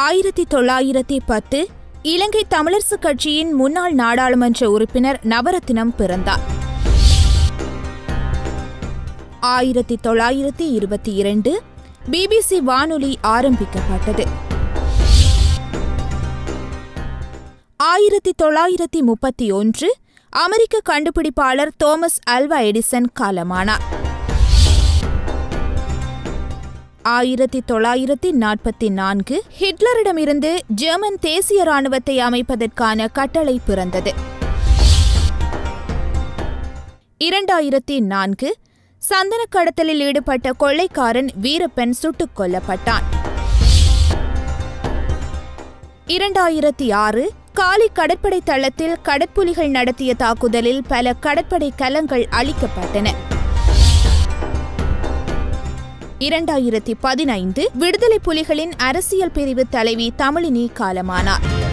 ஆயிரத்தி தொள்ளாயிரத்தி பத்து இலங்கை தமிழரசு கட்சியின் முன்னாள் நாடாளுமன்ற உறுப்பினர் நவரத்தினம் பிறந்தார் ஆயிரத்தி தொள்ளாயிரத்தி இருபத்தி இரண்டு பிபிசி வானொலி ஆரம்பிக்கப்பட்டது ஆயிரத்தி தொள்ளாயிரத்தி முப்பத்தி ஒன்று அமெரிக்க கண்டுபிடிப்பாளர் தோமஸ் அல்வா எடிசன் காலமானார் ஆயிரத்தி தொள்ளாயிரத்தி நாற்பத்தி நான்கு ஹிட்லரிடமிருந்து ஜெர்மன் தேசிய ராணுவத்தை அமைப்பதற்கான கட்டளை பிறந்தது இரண்டாயிரத்தி நான்கு சந்தன கடத்தலில் ஈடுபட்ட கொள்ளைக்காரன் வீரப்பன் சுட்டுக் கொல்லப்பட்டான் இரண்டாயிரத்தி ஆறு காலி கடற்படை தளத்தில் கடற்புலிகள் நடத்திய தாக்குதலில் பல கடற்படை கலங்கள் அழிக்கப்பட்டன இரண்டாயிரத்தி பதினைந்து விடுதலை புலிகளின் அரசியல் பிரிவு தலைவி தமிழினி காலமானார்